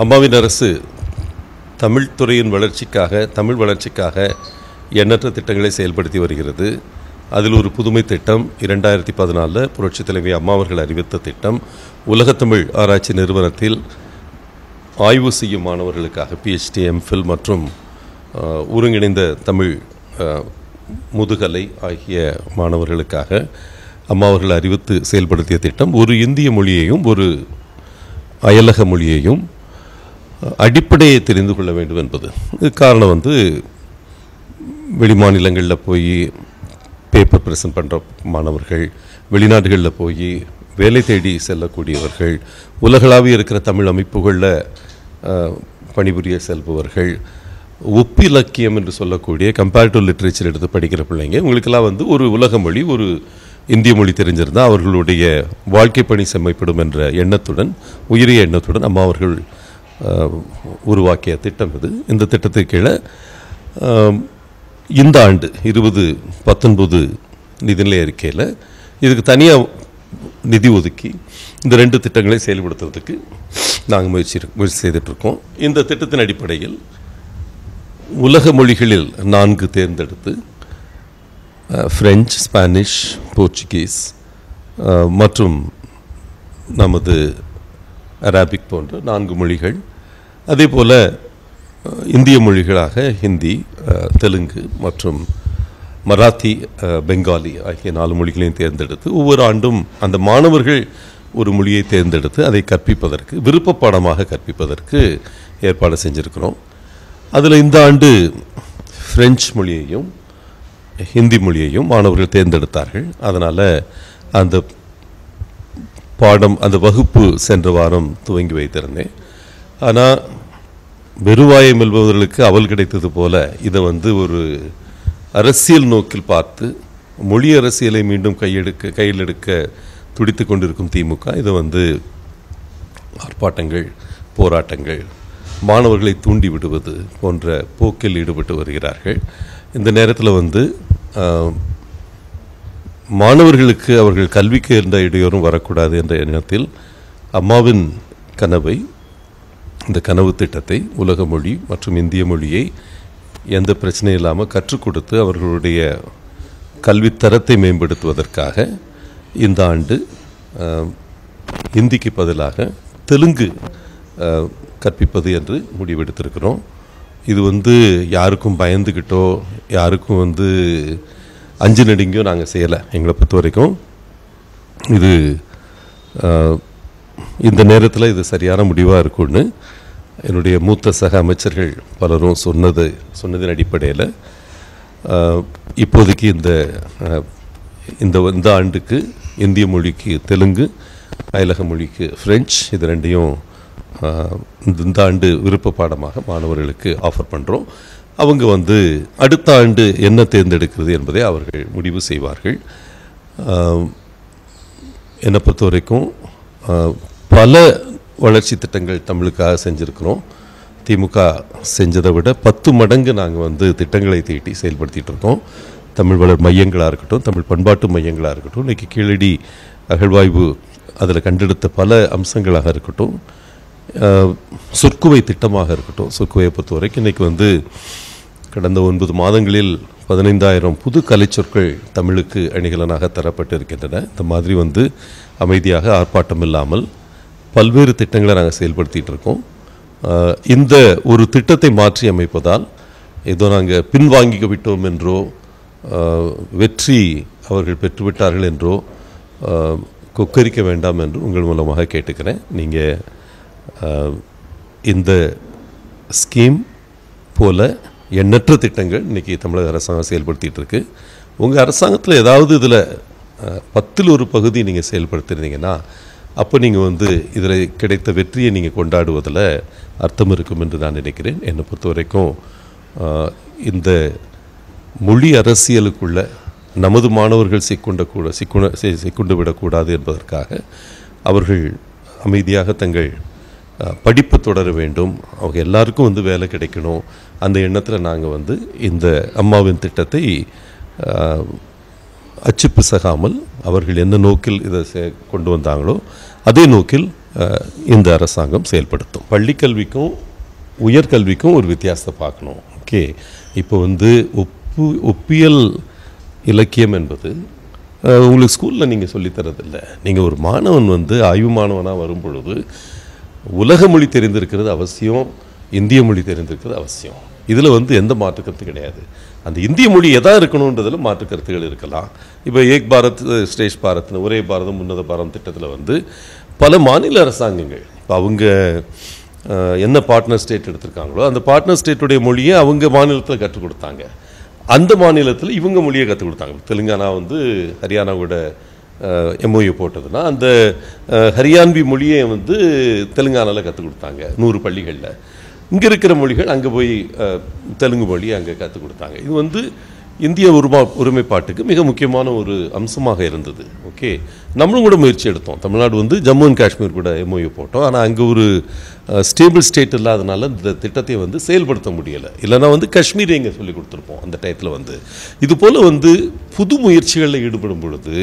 அம்மாவின் அரசு தமிழ் துறையின் வளர்ச்சிக்காக தமிழ் வளர்ச்சிக்காக எண்ணற்ற திட்டங்களை செயல்படுத்தி வருகிறது அதில் ஒரு புதுமை திட்டம் இரண்டாயிரத்தி பதினாலில் புரட்சித் தலைவி அம்மா அவர்கள் அறிவித்த திட்டம் உலகத்தமிழ் ஆராய்ச்சி நிறுவனத்தில் ஆய்வு செய்யும் மாணவர்களுக்காக பிஹெச்டி எம்ஃபில் மற்றும் அஹ், ஒருங்கிணைந்த தமிழ் அஹ், முதுகலை ஆகிய மாணவர்களுக்காக அம்மா அவர்கள் அறிவித்து செயல்படுத்திய திட்டம் ஒரு இந்திய மொழியையும் ஒரு அயலக மொழியையும் அஹ், அடிப்படையை தெரிந்து கொள்ள வேண்டும் என்பது இது காரணம் வந்து வெளிமாநிலங்களில் போய் பேப்பர் ப்ரெசன்ட் பண்ணுற மாணவர்கள் வெளிநாடுகளில் போய் வேலை தேடி செல்லக்கூடியவர்கள் உலகளாவிய இருக்கிற தமிழ் அமைப்புகளில் அஹ், பணிபுரிய செல்பவர்கள் ஒப்பிலக்கியம் என்று சொல்லக்கூடிய கம்பேரிட்டிவ் லிட்ரேச்சர் எடுத்து படிக்கிற பிள்ளைங்க உங்களுக்கெல்லாம் வந்து ஒரு உலக மொழி ஒரு இந்திய மொழி தெரிஞ்சிருந்தால் அவர்களுடைய வாழ்க்கை பணி செம்மைப்படும் என்ற எண்ணத்துடன் உயரிய எண்ணத்துடன் அம்மா அவர்கள் அஹ், உருவாக்கிய திட்டம் இது இந்த திட்டத்துக்கு கீழே அஹ், இந்த ஆண்டு இருபது பத்தொன்பது நிதிநிலை அறிக்கையில் இதுக்கு தனியாக நிதி ஒதுக்கி இந்த ரெண்டு திட்டங்களை செயல்படுத்துறதுக்கு நாங்கள் முயற்சி முயற்சி செய்துட்ருக்கோம் இந்த திட்டத்தின் அடிப்படையில் உலக மொழிகளில் நான்கு தேர்ந்தெடுத்து அஹ், பிரெஞ்சு ஸ்பானிஷ் போர்ச்சுகீஸ் அஹ், மற்றும் நமது அராபிக் போன்ற நான்கு மொழிகள் அதே போல் அஹ், இந்திய மொழிகளாக ஹிந்தி அஹ், தெலுங்கு மற்றும் மராத்தி அஹ், பெங்காலி ஆகிய நாலு மொழிகளையும் தேர்ந்தெடுத்து ஒவ்வொரு ஆண்டும் அந்த மாணவர்கள் ஒரு மொழியை தேர்ந்தெடுத்து அதை கற்பிப்பதற்கு விருப்ப பாடமாக கற்பிப்பதற்கு ஏற்பாடு செஞ்சுருக்கிறோம் அதில் இந்த ஆண்டு பிரெஞ்சு மொழியையும் ஹிந்தி மொழியையும் மாணவர்கள் தேர்ந்தெடுத்தார்கள் அதனால் அந்த பாடம் அந்த வகுப்பு சென்ற வாரம் துவங்கி வைத்திருந்தேன் ஆனால் வெறுவாயை மெல்பவர்களுக்கு அவல் கிடைத்தது போல இதை வந்து ஒரு அரசியல் நோக்கில் பார்த்து மொழி அரசியலை மீண்டும் கையெடுக்க கையில் எடுக்க துடித்து கொண்டிருக்கும் திமுக இதை வந்து ஆர்ப்பாட்டங்கள் போராட்டங்கள் மாணவர்களை தூண்டி விடுவது போன்ற போக்கில் ஈடுபட்டு வருகிறார்கள் இந்த நேரத்தில் வந்து ஆஹ், மாணவர்களுக்கு அவர்கள் கல்விக்கு எந்த இடையூறும் வரக்கூடாது என்ற எண்ணத்தில் அம்மாவின் கனவை இந்த கனவு திட்டத்தை உலக மொழி மற்றும் இந்திய மொழியை எந்த பிரச்சனையும் இல்லாமல் கற்றுக் கொடுத்து அவர்களுடைய கல்வித் தரத்தை மேம்படுத்துவதற்காக இந்த ஆண்டு ஆஹ், ஹிந்திக்கு பதிலாக தெலுங்கு ஆஹ், கற்பிப்பது என்று முடிவெடுத்திருக்கிறோம் இது வந்து யாருக்கும் பயந்துக்கிட்டோ யாருக்கும் வந்து அஞ்சு நடுங்கியோ நாங்கள் செய்யலை எங்களை பொறுத்த வரைக்கும் இது ஆஹ், இந்த நேரத்தில் இது சரியான முடிவாக இருக்கும்னு என்னுடைய மூத்த சக அமைச்சர்கள் பலரும் சொன்னது சொன்னதின் அடிப்படையில் ஆஹ், இப்போதைக்கு இந்த ஆஹ், இந்த இந்த ஆண்டுக்கு இந்திய மொழிக்கு தெலுங்கு அயலக மொழிக்கு ஃப்ரெஞ்ச் இது ரெண்டையும் ஆஹ், இந்த இந்த ஆண்டு விருப்ப பாடமாக மாணவர்களுக்கு ஆஃபர் பண்ணுறோம் அவங்க வந்து அடுத்த ஆண்டு என்ன தேர்ந்தெடுக்கிறது என்பதை அவர்கள் முடிவு செய்வார்கள் ஆஹ், என்னை பொறுத்த வரைக்கும் ஆஹ், பல வளர்ச்சி திட்டங்கள் தமிழுக்காக செஞ்சுருக்கிறோம் திமுக செஞ்சதை விட பத்து மடங்கு நாங்கள் வந்து திட்டங்களை தீட்டி செயல்படுத்திட்டு இருக்கோம் தமிழ் வளர் மையங்களாக இருக்கட்டும் தமிழ் பண்பாட்டு மையங்களாக இருக்கட்டும் இன்றைக்கி கீழடி அகழ்வாய்வு அதில் கண்டெடுத்த பல அம்சங்களாக இருக்கட்டும் ஆஹ், சொற்குவை திட்டமாக இருக்கட்டும் சொற்குவையை பொறுத்த வரைக்கும் இன்றைக்கி வந்து கடந்த ஒன்பது மாதங்களில் பதினைந்தாயிரம் புது கலைச்சொற்கள் தமிழுக்கு அணிகலனாக தரப்பட்டிருக்கின்றன இந்த மாதிரி வந்து அமைதியாக ஆர்ப்பாட்டம் இல்லாமல் பல்வேறு திட்டங்களை நாங்கள் செயல்படுத்திட்டு இருக்கோம் ஆஹ் இந்த ஒரு திட்டத்தை மாற்றி அமைப்பதால் ஏதோ நாங்கள் பின்வாங்கி விட்டோம் என்றோ ஆஹ் வெற்றி அவர்கள் பெற்றுவிட்டார்கள் என்றோ ஆஹ் கொக்கரிக்க வேண்டாம் என்று உங்கள் மூலமாக கேட்டுக்கிறேன் நீங்கள் இந்த ஸ்கீம் போல எண்ணற்ற திட்டங்கள் இன்னைக்கு தமிழக அரசாங்கம் செயல்படுத்திட்டு இருக்கு உங்கள் அரசாங்கத்தில் ஏதாவது இதில் பத்தில் ஒரு பகுதி நீங்கள் செயல்படுத்திருந்தீங்கன்னா அப்போ நீங்கள் வந்து இதில் கிடைத்த வெற்றியை நீங்கள் கொண்டாடுவதில் அர்த்தம் இருக்கும் என்று நான் நினைக்கிறேன் என்னை பொறுத்த வரைக்கும் அஹ், இந்த மொழி அரசியலுக்குள்ள நமது மாணவர்கள் சிக்குண்ட கூட சிக்குண சி- சிக்குண்டு விடக்கூடாது என்பதற்காக அவர்கள் அமைதியாக தங்கள் அஹ், படிப்பு தொடர வேண்டும் அவங்க எல்லாருக்கும் வந்து வேலை கிடைக்கணும் அந்த எண்ணத்தில் நாங்கள் வந்து இந்த அம்மாவின் திட்டத்தை அஹ், அச்சு பிசகாமல் அவர்கள் என்ன நோக்கில் இதை செ- கொண்டு வந்தாங்களோ அதே நோக்கில் அஹ், இந்த அரசாங்கம் செயல்படுத்தும் பள்ளிக்கல்விக்கும் உயர்கல்விக்கும் ஒரு வித்தியாசத்தை பார்க்கணும் ஓகே இப்போ வந்து ஒப்பு ஒப்பியல் இலக்கியம் என்பது அஹ், உங்களுக்கு ஸ்கூலில் நீங்கள் சொல்லித்தரதில்ல நீங்கள் ஒரு மாணவன் வந்து ஆய்வு மாணவனாக வரும் பொழுது உலக மொழி தெரிந்திருக்கிறது அவசியம் இந்திய மொழி தெரிந்திருக்கிறது அவசியம் இதில் வந்து எந்த மாற்று கருத்து கிடையாது அந்த இந்திய மொழி எதா இருக்கணுன்றதுல மாற்று கருத்துகள் இருக்கலாம் இப்போ ஏக் பாரத் ஸ்ரேஷ் பாரத்னு ஒரே பாரதம் உன்னத பாரதம் திட்டத்தில் வந்து பல மாநில அரசாங்கங்கள் இப்போ அவங்க அஹ், என்ன பார்ட்னர் ஸ்டேட் எடுத்திருக்காங்களோ அந்த பார்ட்னர் ஸ்டேட்டுடைய மொழியை அவங்க மாநிலத்தில் கற்றுக் கொடுத்தாங்க அந்த மாநிலத்தில் இவங்க மொழியை கற்றுக் கொடுத்தாங்க தெலுங்கானா வந்து ஹரியானாவோட எம்ஓயு போட்டதுன்னா அந்த அஹ், ஹரியான்வி மொழியை வந்து தெலுங்கானாவில் கற்றுக் கொடுத்தாங்க நூறு பள்ளிகளில் இங்கே இருக்கிற மொழிகள் அங்கே போய் அஹ், தெலுங்கு மொழி அங்கே கற்றுக் கொடுத்தாங்க இது வந்து இந்திய உருமா ஒருமைப்பாட்டுக்கு மிக முக்கியமான ஒரு அம்சமாக இருந்தது ஓகே நம்மளும் கூட முயற்சி எடுத்தோம் தமிழ்நாடு வந்து ஜம்மு அண்ட் காஷ்மீர் கூட எம்ஓயு போட்டோம் ஆனால் அங்கே ஒரு ஸ்டேபிள் ஸ்டேட் இல்லாதனால இந்த திட்டத்தை வந்து செயல்படுத்த முடியலை இல்லைன்னா வந்து காஷ்மீரை இங்கே சொல்லி கொடுத்துருப்போம் அந்த டயத்தில் வந்து இது போல் வந்து புது முயற்சிகளில் ஈடுபடும் பொழுது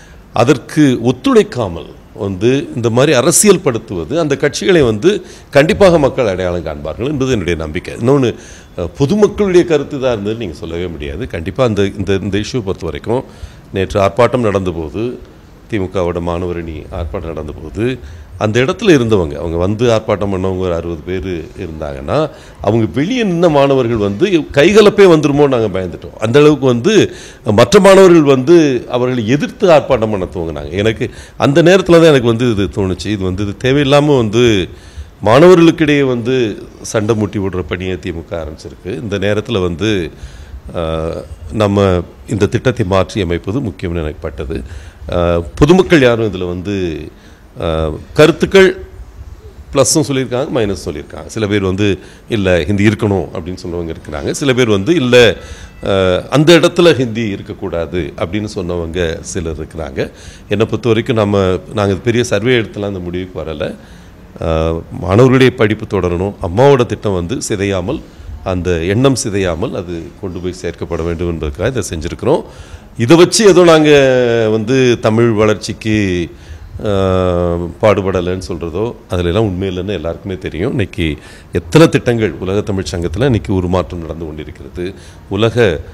அதற்கு ஒத்துழைக்காமல் வந்து இந்த மாதிரி அரசியல் படுத்துவது அந்த கட்சிகளை வந்து கண்டிப்பாக மக்கள் அடையாளம் காண்பார்கள் என்பது என்னுடைய நம்பிக்கை இன்னொன்று அஹ், பொதுமக்களுடைய கருத்து தான் இருந்தது நீங்கள் சொல்லவே முடியாது கண்டிப்பாக அந்த இந்த இந்த இஷ்யூ பொறுத்த வரைக்கும் நேற்று ஆர்ப்பாட்டம் நடந்தபோது திமுகவோட மாணவரணி ஆர்ப்பாட்டம் நடந்தபோது அந்த இடத்துல இருந்தவங்க அவங்க வந்து ஆர்ப்பாட்டம் பண்ணவங்க ஒரு அறுபது பேர் இருந்தாங்கன்னா அவங்க வெளியே நின்ன மாணவர்கள் வந்து கைகலப்பே வந்துருமோ நாங்கள் பயந்துட்டோம் அந்த அளவுக்கு வந்து மற்ற மாணவர்கள் வந்து அவர்களை எதிர்த்து ஆர்ப்பாட்டம் பண்ண துவங்கினாங்க எனக்கு அந்த நேரத்தில் தான் எனக்கு வந்து இது தோணுச்சு இது வந்து இது தேவையில்லாமல் வந்து மாணவர்களுக்கிடையே வந்து சண்டை மூட்டி விடுற பணியை திமுக ஆரம்பிச்சிருக்கு இந்த நேரத்தில் வந்து ஆஹ், நம்ம இந்த திட்டத்தை மாற்றி அமைப்பது முக்கியம்னு எனக்கு பட்டது ஆஹ், பொதுமக்கள் யாரும் இதில் வந்து ஆஹ், கருத்துக்கள் ப்ளஸ்ஸும் சொல்லியிருக்காங்க மைனஸ் சொல்லியிருக்காங்க சில பேர் வந்து இல்லை ஹிந்தி இருக்கணும் அப்படின்னு சொன்னவங்க இருக்கிறாங்க சில பேர் வந்து இல்லை அஹ், அந்த இடத்துல ஹிந்தி இருக்கக்கூடாது அப்படின்னு சொன்னவங்க சிலர் இருக்கிறாங்க என்னை பொறுத்த வரைக்கும் நம்ம நாங்கள் பெரிய சர்வே எடுத்துலாம் அந்த முடிவுக்கு வரலை அஹ், மாணவர்களுடைய படிப்பு தொடரணும் அம்மாவோட திட்டம் வந்து சிதையாமல் அந்த எண்ணம் சிதையாமல் அது கொண்டு போய் சேர்க்கப்பட வேண்டும் என்பதற்காக இதை செஞ்சுருக்கிறோம் இதை வச்சு ஏதோ நாங்கள் வந்து தமிழ் வளர்ச்சிக்கு ஆஹ், பாடுபடலைன்னு சொல்கிறதோ அதிலெல்லாம் உண்மை இல்லைன்னு எல்லாருக்குமே தெரியும் இன்னைக்கு எத்தனை திட்டங்கள் உலக தமிழ் சங்கத்தில் இன்னைக்கு உருமாற்றம் நடந்து கொண்டிருக்கிறது உலக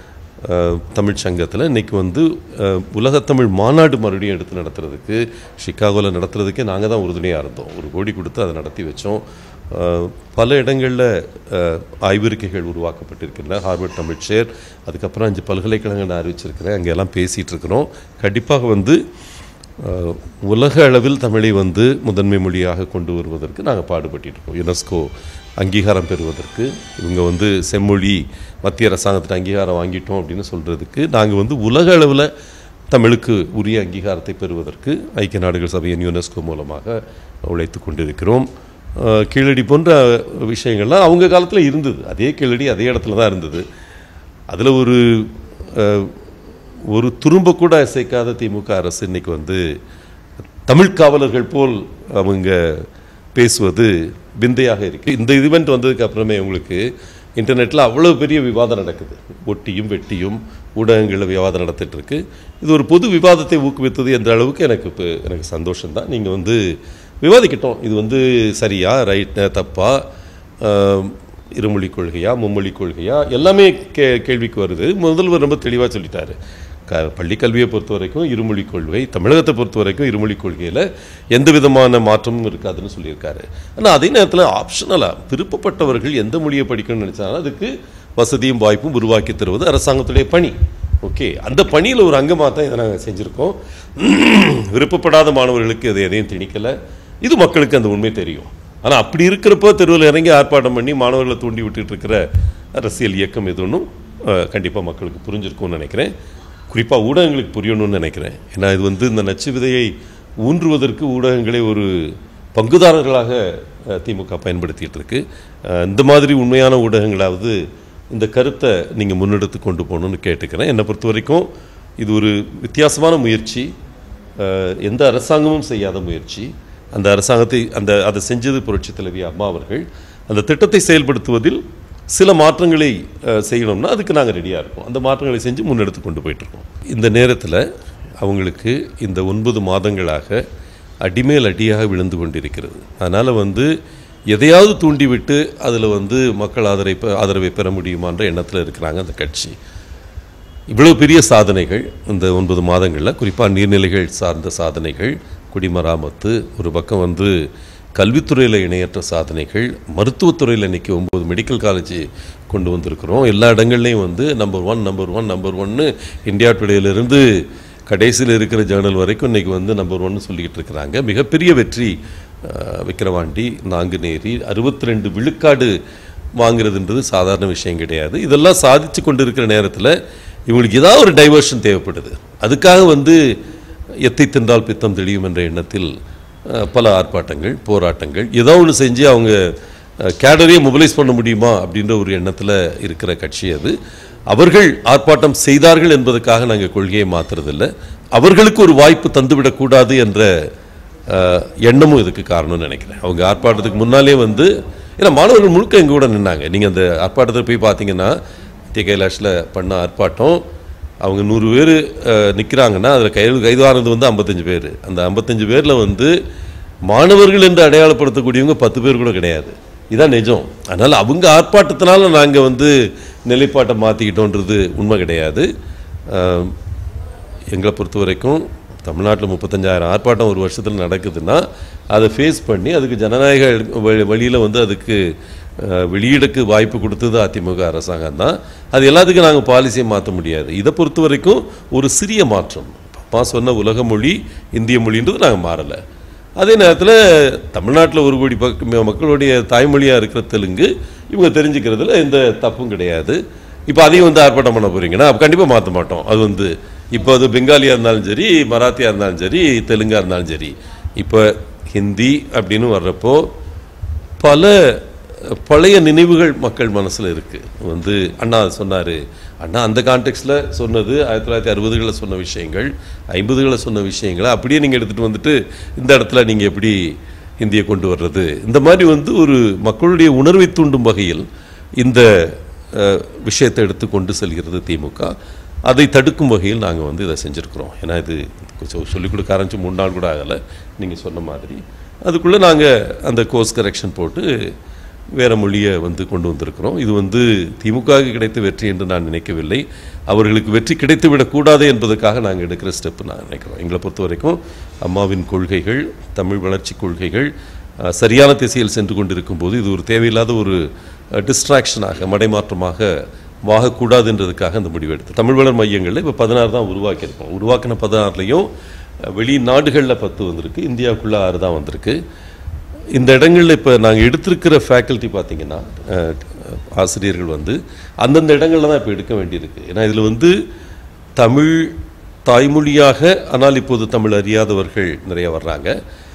ஆஹ், தமிழ் சங்கத்தில் இன்னைக்கு வந்து ஆஹ், உலகத்தமிழ் மாநாடு மறுபடியும் எடுத்து நடத்துறதுக்கு சிகாகோவில் நடத்துறதுக்கே நாங்கள் தான் உறுதுணையாக இருந்தோம் ஒரு கோடி கொடுத்து அதை நடத்தி வச்சோம் ஆஹ், பல இடங்களில் ஆய்விருக்கைகள் உருவாக்கப்பட்டிருக்கின்றன ஹார்வர்ட் தமிழ் ஷேர் அதுக்கப்புறம் அஞ்சு பல்கலைக்கழகங்கள் நான் அறிவிச்சிருக்கிறேன் அங்கே எல்லாம் பேசிகிட்டு இருக்கிறோம் கண்டிப்பாக வந்து அஹ், உலக அளவில் தமிழை வந்து முதன்மை மொழியாக கொண்டு வருவதற்கு நாங்கள் பாடுபட்டுட்டு இருக்கோம் யுனெஸ்கோ அங்கீகாரம் பெறுவதற்கு இவங்க வந்து செம்மொழி மத்திய அரசாங்கத்தின் அங்கீகாரம் வாங்கிட்டோம் அப்படின்னு சொல்கிறதுக்கு நாங்கள் வந்து உலக அளவில் தமிழுக்கு உரிய அங்கீகாரத்தை பெறுவதற்கு ஐக்கிய நாடுகள் சபையின் யுனெஸ்கோ மூலமாக உழைத்து கொண்டிருக்கிறோம் அஹ், கீழடி போன்ற விஷயங்கள்லாம் அவங்க காலத்தில் இருந்தது அதே கீழடி அதே இடத்துல தான் இருந்தது அதில் ஒரு அஹ், ஒரு துரும்ப கூட அசைக்காத திமுக அரசு இன்னைக்கு வந்து தமிழ் காவலர்கள் போல் அவங்க பேசுவது விந்தையாக இருக்கு இந்த ஈவெண்ட் வந்ததுக்கு அப்புறமே உங்களுக்கு இன்டர்நெட்டில் அவ்வளோ பெரிய விவாதம் நடக்குது ஒட்டியும் வெட்டியும் ஊடகங்களில் விவாதம் நடத்திட்டு இருக்கு இது ஒரு பொது விவாதத்தை ஊக்குவித்தது என்ற அளவுக்கு எனக்கு இப்போ எனக்கு சந்தோஷம்தான் நீங்கள் வந்து விவாதிக்கட்டும் இது வந்து சரியா ரைட் தப்பா ஆஹ், இருமொழி கொள்கையா மும்மொழி கொள்கையா எல்லாமே கே கேள்விக்கு வருது முதல்வர் ரொம்ப தெளிவாக சொல்லிட்டாரு க பள்ளி கல்வியை பொறுத்த வரைக்கும் இருமொழி கொள்கை தமிழகத்தை பொறுத்த வரைக்கும் இருமொழி கொள்கையில் எந்த விதமான மாற்றமும் இருக்காதுன்னு சொல்லியிருக்காரு ஆனால் அதே நேரத்தில் ஆப்ஷனலாக விருப்பப்பட்டவர்கள் எந்த மொழியை படிக்கணும்னு நினைச்சாலும் அதுக்கு வசதியும் வாய்ப்பும் உருவாக்கி தருவது அரசாங்கத்துடைய பணி ஓகே அந்த பணியில் ஒரு அங்கமாக தான் இதை நாங்கள் செஞ்சுருக்கோம் விருப்பப்படாத மாணவர்களுக்கு இதை எதையும் திணிக்கலை இது மக்களுக்கு அந்த உண்மை தெரியும் ஆனால் அப்படி இருக்கிறப்போ தெருவில் இறங்கி ஆர்ப்பாட்டம் பண்ணி மாணவர்களை தூண்டி விட்டுட்டு இருக்கிற அரசியல் இயக்கம் எது ஒன்றும் கண்டிப்பாக மக்களுக்கு புரிஞ்சிருக்கும்னு நினைக்கிறேன் குறிப்பாக ஊடகங்களுக்கு புரியணும்னு நினைக்கிறேன் ஏன்னா இது வந்து இந்த நச்சு விதையை ஊன்றுவதற்கு ஊடகங்களே ஒரு பங்குதாரர்களாக அஹ், திமுக பயன்படுத்திட்டு இருக்கு அஹ், இந்த மாதிரி உண்மையான ஊடகங்களாவது இந்த கருத்தை நீங்கள் முன்னெடுத்து கொண்டு போகணும்னு கேட்டுக்கிறேன் என்னை பொறுத்த வரைக்கும் இது ஒரு வித்தியாசமான முயற்சி அஹ், எந்த அரசாங்கமும் செய்யாத முயற்சி அந்த அரசாங்கத்தை அந்த அதை செஞ்சது புரட்சி தலைவி அம்மா அவர்கள் அந்த திட்டத்தை செயல்படுத்துவதில் சில மாற்றங்களை அஹ், செய்யணும்னா அதுக்கு நாங்கள் ரெடியாக இருக்கோம் அந்த மாற்றங்களை செஞ்சு முன்னெடுத்து கொண்டு போயிட்டுருக்கோம் இந்த நேரத்தில் அவங்களுக்கு இந்த ஒன்பது மாதங்களாக அடிமேல் அடியாக விழுந்து கொண்டிருக்கிறது அதனால் வந்து எதையாவது தூண்டிவிட்டு அதில் வந்து மக்கள் ஆதரவை பெ- ஆதரவை பெற முடியுமான்ற எண்ணத்தில் இருக்கிறாங்க அந்த கட்சி இவ்வளவு பெரிய சாதனைகள் இந்த ஒன்பது மாதங்களில் குறிப்பாக நீர்நிலைகள் சார்ந்த சாதனைகள் குடிமராமத்து ஒரு பக்கம் வந்து கல்வித்துறையில் இணையற்ற சாதனைகள் மருத்துவத்துறையில் இன்னைக்கு ஒம்பது மெடிக்கல் காலேஜ் கொண்டு வந்திருக்கிறோம் எல்லா இடங்கள்லையும் வந்து number one number one number ஒன்னு இந்தியா டுடேலேருந்து கடைசியில் இருக்கிற ஜேர்னல் வரைக்கும் இன்னைக்கு வந்து நம்பர் ஒன்னு சொல்லிக்கிட்டு இருக்கிறாங்க மிகப்பெரிய வெற்றி அஹ், விக்கிரவாண்டி நாங்குநேரி அறுபத்தி ரெண்டு விழுக்காடு வாங்குறதுன்றது சாதாரண விஷயம் கிடையாது இதெல்லாம் சாதிச்சு கொண்டிருக்கிற நேரத்தில் இவங்களுக்கு ஏதாவது ஒரு டைவர்ஷன் தேவைப்படுது அதுக்காக வந்து எத்தை தின்றால் பித்தம் தெளியும் என்ற எண்ணத்தில் அஹ், பல ஆர்ப்பாட்டங்கள் போராட்டங்கள் ஏதோ ஒன்று செஞ்சு அவங்க கேடரையே மொபிலைஸ் பண்ண முடியுமா அப்படின்ற ஒரு எண்ணத்தில் இருக்கிற கட்சி அது அவர்கள் ஆர்ப்பாட்டம் செய்தார்கள் என்பதற்காக நாங்கள் கொள்கையை மாத்துறதில்ல அவர்களுக்கு ஒரு வாய்ப்பு தந்துவிடக்கூடாது என்ற அஹ், எண்ணமும் இதுக்கு காரணம்னு நினைக்கிறேன் அவங்க ஆர்ப்பாட்டத்துக்கு முன்னாலே வந்து ஏன்னா மாணவர்கள் முழுக்க எங்க கூட நின்னாங்க நீங்கள் அந்த ஆர்ப்பாட்டத்தில் போய் பார்த்தீங்கன்னா டி கைலாஷில் பண்ண ஆர்ப்பாட்டம் அவங்க நூறு பேர் நிற்கிறாங்கன்னா அதில் கைது கைதானது வந்து ஐம்பத்தஞ்சு பேர் அந்த ஐம்பத்தஞ்சு பேரில் வந்து மாணவர்கள் என்று அடையாளப்படுத்தக்கூடியவங்க பத்து பேர் கூட கிடையாது இதான் நிஜம் அதனால் அவங்க ஆர்ப்பாட்டத்தினால நாங்கள் வந்து நிலைப்பாட்டை மாற்றிக்கிட்டோன்றது உண்மை கிடையாது அஹ், எங்களை பொறுத்த வரைக்கும் தமிழ்நாட்டில் முப்பத்தஞ்சாயிரம் ஆர்ப்பாட்டம் ஒரு வருஷத்தில் நடக்குதுன்னா அதை ஃபேஸ் பண்ணி அதுக்கு ஜனநாயக வழி- வழியில வந்து அதுக்கு அஹ், வெளியிடக்கு வாய்ப்பு கொடுத்தது அதிமுக அரசாங்கம் தான் அது எல்லாத்துக்கும் நாங்கள் பாலிசியை மாற்ற முடியாது இதை பொறுத்த வரைக்கும் ஒரு சிறிய மாற்றம் அப்பா சொன்ன உலக மொழி இந்திய மொழின்றது நாங்கள் மாறலை அதே நேரத்தில் தமிழ்நாட்டில் ஒரு கோடி பக்க மக்களுடைய தாய்மொழியாக இருக்கிற தெலுங்கு இவங்க தெரிஞ்சுக்கிறதுல எந்த தப்பும் கிடையாது இப்போ அதையும் வந்து ஆர்ப்பாட்டம் பண்ண போறீங்கன்னா கண்டிப்பாக மாற்ற மாட்டோம் அது வந்து இப்போ அது பெங்காலியாக இருந்தாலும் சரி மராத்தியாக இருந்தாலும் சரி தெலுங்கா இருந்தாலும் சரி இப்போ ஹிந்தி அப்படின்னு வர்றப்போ பல பழைய நினைவுகள் மக்கள் மனசில் இருக்கு வந்து அண்ணா சொன்னார் அண்ணா அந்த கான்டெக்ட்ல சொன்னது ஆயிரத்தி தொள்ளாயிரத்தி அறுபதுகளில் சொன்ன விஷயங்கள் ஐம்பதுகளில் சொன்ன விஷயங்களை அப்படியே நீங்கள் எடுத்துகிட்டு வந்துட்டு இந்த இடத்துல நீங்கள் எப்படி ஹிந்தியை கொண்டு வர்றது இந்த மாதிரி வந்து ஒரு மக்களுடைய உணர்வை தூண்டும் வகையில் இந்த அஹ், விஷயத்தை எடுத்து கொண்டு செல்கிறது திமுக அதை தடுக்கும் வகையில் நாங்கள் வந்து இதை செஞ்சுருக்கிறோம் ஏன்னா இது கொஞ்சம் சொல்லிக் கொடுக்க ஆரம்பிச்சு மூணு நாள் கூட ஆகலை நீங்கள் சொன்ன மாதிரி அதுக்குள்ளே நாங்கள் அந்த கோர்ஸ் கரெக்ஷன் போட்டு வேறு மொழியை வந்து கொண்டு வந்திருக்கிறோம் இது வந்து திமுகவுக்கு கிடைத்த வெற்றி என்று நான் நினைக்கவில்லை அவர்களுக்கு வெற்றி கிடைத்து விடக்கூடாது என்பதற்காக நாங்கள் எடுக்கிற ஸ்டெப் நான் நினைக்கிறோம் எங்களை பொறுத்த வரைக்கும் அம்மாவின் கொள்கைகள் தமிழ் வளர்ச்சி கொள்கைகள் அஹ், சரியான திசையில் சென்று கொண்டிருக்கும் போது இது ஒரு தேவையில்லாத ஒரு டிஸ்ட்ராக்ஷனாக மடைமாற்றமாக வாகக்கூடாதுன்றதுக்காக அந்த முடிவு எடுத்து தமிழ் வளர் மையங்களில் இப்போ பதினாறு தான் உருவாக்கியிருக்கோம் உருவாக்கின பதினாறுலையும் வெளிநாடுகளில் பத்து வந்திருக்கு இந்தியாவுக்குள்ள ஆறு தான் வந்திருக்கு இந்த இடங்களில் இப்போ நாங்கள் எடுத்திருக்கிற ஃபேக்கல்ட்டி பார்த்தீங்கன்னா அஹ், ஆசிரியர்கள் வந்து அந்தந்த இடங்களில் தான் இப்போ எடுக்க வேண்டியிருக்கு ஏன்னா இதில் வந்து தமிழ் தாய்மொழியாக ஆனால் இப்போது தமிழ் அறியாதவர்கள் நிறைய வர்றாங்க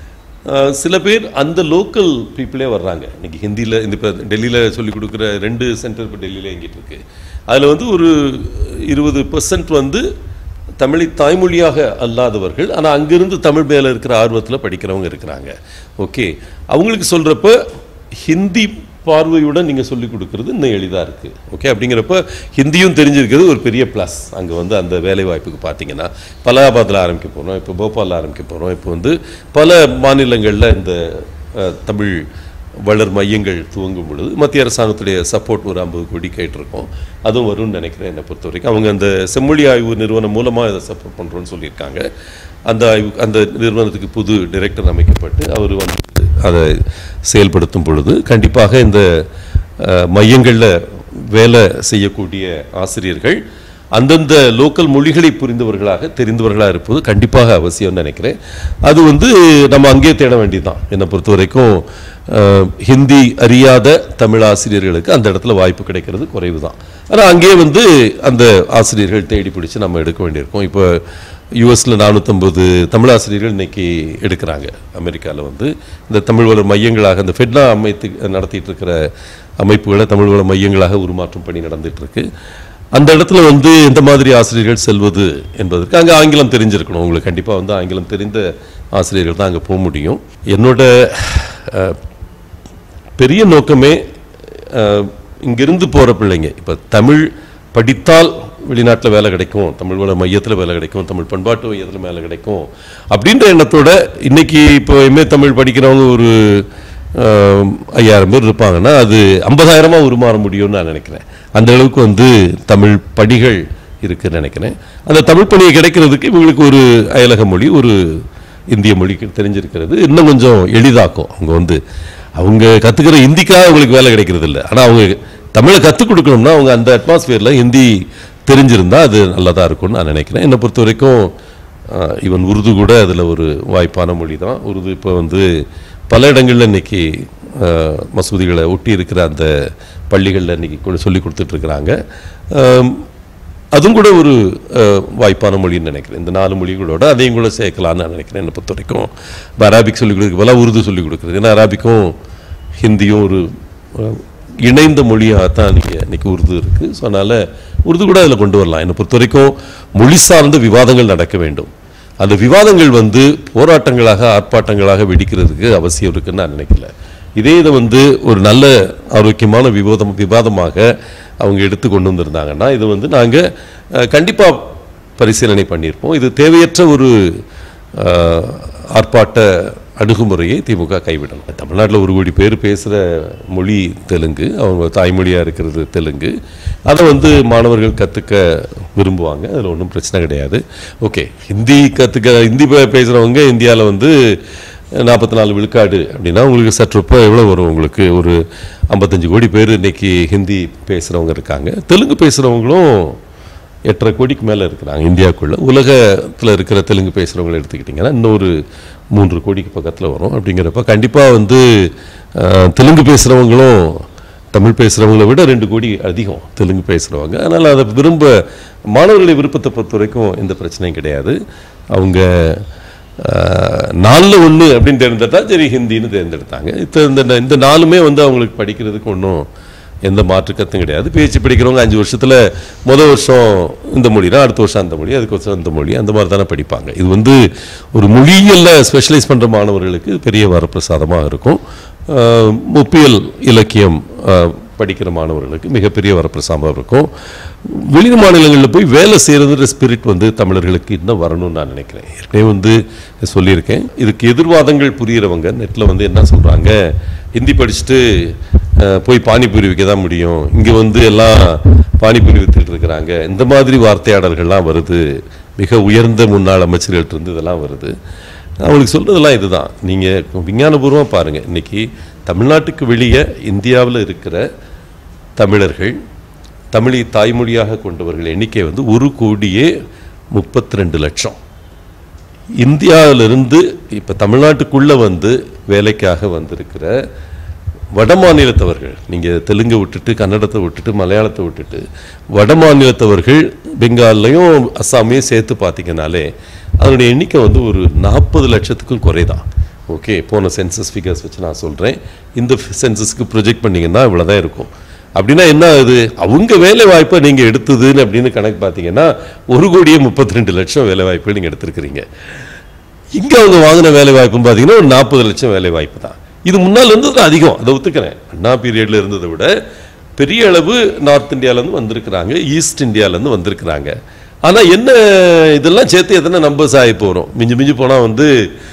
அஹ், சில பேர் அந்த லோக்கல் பீப்புளே வர்றாங்க இன்னைக்கு ஹிந்தியில் இந்த இப்போ டெல்லியில் சொல்லிக் கொடுக்குற ரெண்டு சென்டர் இப்போ டெல்லியில் இயங்கிட்டு இருக்கு அதில் வந்து ஒரு இருபது பர்சன்ட் வந்து தமிழை தாய்மொழியாக அல்லாதவர்கள் ஆனால் அங்கிருந்து தமிழ் மேலே இருக்கிற ஆர்வத்தில் படிக்கிறவங்க இருக்கிறாங்க ஓகே அவங்களுக்கு சொல்கிறப்ப ஹிந்தி பார்வையுடன் நீங்கள் சொல்லிக் கொடுக்கறது இன்னும் எளிதாக இருக்குது ஓகே அப்படிங்கிறப்ப ஹிந்தியும் தெரிஞ்சிருக்கிறது ஒரு பெரிய ப்ளஸ் அங்கே வந்து அந்த வேலை வாய்ப்புக்கு பார்த்தீங்கன்னா பலாபாத்தில் ஆரம்பிக்க போகிறோம் இப்போ போபாலில் ஆரம்பிக்க போகிறோம் இப்போ வந்து பல மாநிலங்களில் இந்த அஹ், தமிழ் வளர் மையங்கள் துவங்கும் பொழுது மத்திய அரசாங்கத்துடைய சப்போர்ட் ஒரு ஐம்பது கோடி கேட்டிருக்கோம் அதுவும் வரும்னு நினைக்கிறேன் என்னை பொறுத்த வரைக்கும் அவங்க அந்த செம்மொழி ஆய்வு நிறுவனம் மூலமாக இதை சப்போர்ட் பண்ணுறோன்னு சொல்லியிருக்காங்க அந்த ஆய்வு அந்த நிறுவனத்துக்கு புது டைரக்டர் அமைக்கப்பட்டு அவர் வந்து அதை செயல்படுத்தும் பொழுது கண்டிப்பாக இந்த அஹ், மையங்களில் வேலை செய்யக்கூடிய ஆசிரியர்கள் அந்தந்த லோக்கல் மொழிகளை புரிந்தவர்களாக தெரிந்தவர்களாக இருப்பது கண்டிப்பாக அவசியம்னு நினைக்கிறேன் அது வந்து நம்ம அங்கேயே தேட வேண்டியதுதான் என்னை பொறுத்த வரைக்கும் அஹ், ஹிந்தி அறியாத தமிழ் ஆசிரியர்களுக்கு அந்த இடத்துல வாய்ப்பு கிடைக்கிறது குறைவு தான் ஆனால் அங்கேயே வந்து அந்த ஆசிரியர்கள் தேடி பிடிச்சு நம்ம எடுக்க வேண்டியிருக்கோம் இப்போ யூஎஸில் நானூற்றம்பது தமிழ் ஆசிரியர்கள் இன்னைக்கு எடுக்கிறாங்க அமெரிக்காவில் வந்து இந்த தமிழ் வளர் மையங்களாக இந்த ஃபெட்னா அமைத்து நடத்திட்டு இருக்கிற அமைப்புகளை தமிழ் வள மையங்களாக உருமாற்றும் பணி நடந்துட்டு இருக்கு அந்த இடத்துல வந்து எந்த மாதிரி ஆசிரியர்கள் செல்வது என்பதற்கு அங்கே ஆங்கிலம் தெரிஞ்சிருக்கணும் உங்களுக்கு கண்டிப்பாக வந்து ஆங்கிலம் தெரிந்த ஆசிரியர்கள் தான் அங்கே போக முடியும் என்னோட அஹ், பெரிய நோக்கமே அஹ், இங்கிருந்து போகிற பிள்ளைங்க இப்போ தமிழ் படித்தால் வெளிநாட்டில் வேலை கிடைக்கும் தமிழ் வள மையத்தில் வேலை கிடைக்கும் தமிழ் பண்பாட்டு மையத்தில் வேலை கிடைக்கும் அப்படின்ற எண்ணத்தோட இன்னைக்கு இப்போ எம்ஏ தமிழ் படிக்கிறவங்க ஒரு ஆஹ், ஐயாயிரம் பேர் இருப்பாங்கன்னா அது ஐம்பதாயிரமாக உருமாற முடியும்னு நான் நினைக்கிறேன் அந்த அளவுக்கு வந்து தமிழ் பணிகள் இருக்குன்னு நினைக்கிறேன் அந்த தமிழ் பணியை கிடைக்கிறதுக்கு இவங்களுக்கு ஒரு அயலக மொழி ஒரு இந்திய மொழிக்கு தெரிஞ்சிருக்கிறது இன்னும் கொஞ்சம் எளிதாக்கும் அவங்க வந்து அவங்க கற்றுக்கிற ஹிந்திக்காக அவங்களுக்கு வேலை கிடைக்கிறது இல்லை ஆனால் அவங்க தமிழை கற்றுக் கொடுக்கணும்னா அவங்க அந்த அட்மாஸ்பியரில் ஹிந்தி தெரிஞ்சிருந்தா அது நல்லதாக இருக்கும்னு நான் நினைக்கிறேன் என்னை பொறுத்த வரைக்கும் ஆஹ், ஈவன் உருது கூட அதில் ஒரு வாய்ப்பான மொழி தான் உருது இப்போ வந்து பல இடங்களில் இன்னைக்கு ஆஹ், மசூதிகளை ஒட்டி இருக்கிற அந்த பள்ளிகளில் இன்னைக்கு கொடு- சொல்லி கொடுத்துட்ருக்குறாங்க அதுவும் கூட ஒரு அஹ், வாய்ப்பான மொழின்னு நினைக்கிறேன் இந்த நாலு மொழிகளோட அதையும் கூட சேர்க்கலாம்னு நான் நினைக்கிறேன் என்னை பொறுத்த வரைக்கும் இப்போ அரபிக் சொல்லிக் கொடுக்க போல உருது சொல்லிக் கொடுக்குறது ஏன்னா அரபிக்கும் ஹிந்தியும் ஒரு அஹ், இணைந்த மொழியாக தான் நீங்கள் இன்னைக்கு உருது இருக்குது ஸோ அதனால் உருது கூட அதில் கொண்டு வரலாம் என்னை பொறுத்த வரைக்கும் மொழி சார்ந்த விவாதங்கள் நடக்க வேண்டும் அந்த விவாதங்கள் வந்து போராட்டங்களாக ஆர்ப்பாட்டங்களாக வெடிக்கிறதுக்கு அவசியம் இருக்குன்னு நான் நினைக்கல இதே இதை வந்து ஒரு நல்ல ஆரோக்கியமான விவாதம் விவாதமாக அவங்க எடுத்து கொண்டு வந்திருந்தாங்கன்னா இது வந்து நாங்கள் கண்டிப்பாக பரிசீலனை பண்ணியிருப்போம் இது தேவையற்ற ஒரு அஹ், ஆர்ப்பாட்ட அணுகுமுறையை திமுக கைவிடணும் தமிழ்நாட்டில் ஒரு கோடி பேர் பேசுகிற மொழி தெலுங்கு அவங்க தாய்மொழியாக இருக்கிறது தெலுங்கு அதை வந்து மாணவர்கள் கற்றுக்க விரும்புவாங்க அதில் ஒன்றும் பிரச்சனை கிடையாது ஓகே ஹிந்தி கற்றுக்க ஹிந்தி பே- பேசுகிறவங்க இந்தியாவில் வந்து நாற்பத்தி நாலு விழுக்காடு அப்படின்னா உங்களுக்கு சற்றொப்ப எவ்வளோ வரும் உங்களுக்கு ஒரு ஐம்பத்தஞ்சு கோடி பேர் இன்னைக்கு ஹிந்தி பேசுகிறவங்க இருக்காங்க தெலுங்கு பேசுகிறவங்களும் எட்டரை கோடிக்கு மேலே இருக்கிறாங்க இந்தியாவுக்குள்ள உலகத்தில் இருக்கிற தெலுங்கு பேசுகிறவங்களை எடுத்துக்கிட்டிங்கன்னா இன்னொரு மூன்று கோடிக்கு பக்கத்தில் வரும் அப்படிங்கிறப்ப கண்டிப்பாக வந்து அஹ், தெலுங்கு பேசுகிறவங்களும் தமிழ் பேசுகிறவங்கள விட ரெண்டு கோடி அதிகம் தெலுங்கு பேசுகிறவங்க அதனால் அதை விரும்ப மாணவர்களை விருப்பத்தை பொறுத்த வரைக்கும் எந்த பிரச்சனையும் கிடையாது அவங்க நாலில் ஒன்று அப்படின்னு தேர்ந்தெடுத்தா சரி ஹிந்தின்னு தேர்ந்தெடுத்தாங்க இப்போ இந்த இந்த நாலுமே வந்து அவங்களுக்கு படிக்கிறதுக்கு ஒன்றும் எந்த மாற்று கருத்தும் கிடையாது பேச்சு படிக்கிறவங்க அஞ்சு வருஷத்தில் முதல் வருஷம் இந்த மொழினா அடுத்த வருஷம் அந்த மொழி அதுக்கு வருஷம் இந்த மொழி அந்த மாதிரி தானே படிப்பாங்க இது வந்து ஒரு மொழியியலில் ஸ்பெஷலைஸ் பண்ணுற மாணவர்களுக்கு பெரிய வரப்பிரசாதமாக இருக்கும் ஆஹ் முப்பியல் இலக்கியம் ஆஹ் படிக்கிற மாணவர்களுக்கு மிகப்பெரிய வரப்பிரசாதமாக இருக்கும் வெளி மாநிலங்களில் போய் வேலை செய்கிறதுன்ற ஸ்பிரிட் வந்து தமிழர்களுக்கு இன்னும் வரணும்னு நான் நினைக்கிறேன் ஏற்கனவே வந்து சொல்லியிருக்கேன் இதுக்கு எதிர்வாதங்கள் புரிகிறவங்க நெட்டில் வந்து என்ன சொல்கிறாங்க ஹிந்தி படிச்சுட்டு அஹ், போய் பானிபூரி விற்க தான் முடியும் இங்கே வந்து எல்லாம் பானிபூரி வித்துட்டு இருக்கிறாங்க இந்த மாதிரி வார்த்தையாடல்கள்லாம் வருது மிக உயர்ந்த முன்னாள் அமைச்சர்கள்ட்ட இருந்து இதெல்லாம் வருது அவங்களுக்கு சொல்றதெல்லாம் இதுதான் நீங்கள் விஞ்ஞானபூர்வமாக பாருங்கள் இன்னைக்கு தமிழ்நாட்டுக்கு வெளியே இந்தியாவில் இருக்கிற தமிழர்கள் தமிழை தாய்மொழியாக கொண்டவர்கள் எண்ணிக்கை வந்து ஒரு கோடியே முப்பத்தி ரெண்டு லட்சம் இந்தியாவிலிருந்து இப்போ தமிழ்நாட்டுக்குள்ளே வந்து வேலைக்காக வந்திருக்கிற வட மாநிலத்தவர்கள் நீங்கள் தெலுங்கை விட்டுட்டு கன்னடத்தை விட்டுட்டு மலையாளத்தை விட்டுட்டு வட மாநிலத்தவர்கள் பெங்கால்லையும் அஸ்ஸாமையும் சேர்த்து பார்த்தீங்கனாலே அதனுடைய எண்ணிக்கை வந்து ஒரு நாற்பது லட்சத்துக்கும் குறைதான் ஓகே போன சென்சஸ் ஃபிகர்ஸ் வச்சு நான் சொல்கிறேன் இந்த சென்சஸ்க்கு ப்ரொஜெக்ட் பண்ணிங்கன்னா இவ்வளோ தான் இருக்கும் அப்படின்னா என்ன ஆகுது அவங்க வேலை வாய்ப்பை நீங்கள் எடுத்ததுன்னு அப்படின்னு கணக்கு பார்த்தீங்கன்னா ஒரு கோடியே முப்பத்தி ரெண்டு லட்சம் வேலை வாய்ப்பை நீங்கள் எடுத்திருக்கிறீங்க இங்கே அவங்க வாங்கின வேலை வாய்ப்புன்னு பார்த்தீங்கன்னா ஒரு நாற்பது லட்சம் வேலை வாய்ப்பு தான் இது முன்னால் இருந்தது அதிகம் அதை ஒத்துக்கிறேன் அண்ணா பீரியடில் இருந்ததை விட பெரிய அளவு நார்த் இந்தியாவிலேருந்து வந்திருக்கிறாங்க ஈஸ்ட் இந்தியாவிலேருந்து வந்திருக்கிறாங்க ஆனால் என்ன இதெல்லாம் சேர்த்து எத்தனை நம்பர்ஸ் ஆகி போகிறோம் மிஞ்சி மிஞ்சி போனால் வந்து